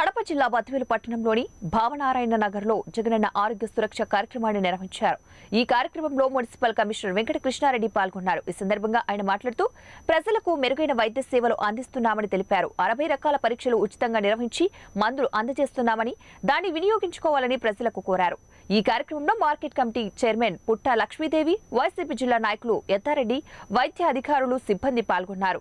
కడప జిల్లా బద్వేలు పట్టణంలోని భావనారాయణ నగర్లో జగనన్న ఆరోగ్య సురక్ష కార్యక్రమాన్ని నిర్వహించారు ఈ కార్యక్రమంలో మున్సిపల్ కమిషనర్ వెంకట కృష్ణారెడ్డి పాల్గొన్నారు ఈ సందర్భంగా ఆయన మాట్లాడుతూ ప్రజలకు మెరుగైన వైద్య సేవలు అందిస్తున్నామని తెలిపారు అరవై రకాల పరీక్షలు ఉచితంగా నిర్వహించి మందులు అందజేస్తున్నామని దాన్ని వినియోగించుకోవాలని ప్రజలకు కోరారు ఈ కార్యక్రమంలో మార్కెట్ కమిటీ చైర్మన్ పుట్ట లక్ష్మీదేవి వైసీపీ జిల్లా నాయకులు ఎత్తారెడ్డి వైద్య అధికారులు సిబ్బంది పాల్గొన్నారు